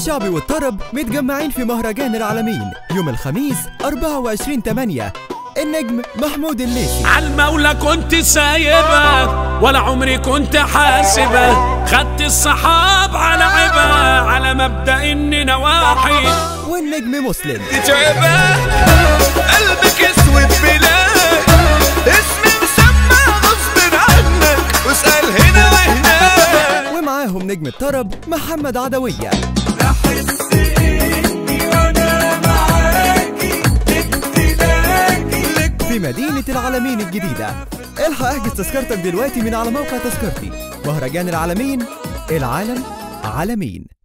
الشعبي والطرب متجمعين في مهرجان العالمين يوم الخميس 24 8 النجم محمود الليثي عالمولى كنت سايبة ولا عمري كنت حاسبة خدت الصحاب على عبا على مبدأ اننا واحد والنجم مسلم تعبان قلبك اسود بلاك اسمي مسمى غصب عنك واسأل هنا وهناك ومعاهم نجم الطرب محمد عدوية بحس اني وانا معاكي امتلاكي لك في مدينة العالمين الجديدة الحق احجز تذكرتك دلوقتي من على موقع تذكرتي مهرجان العالمين العالم عالمين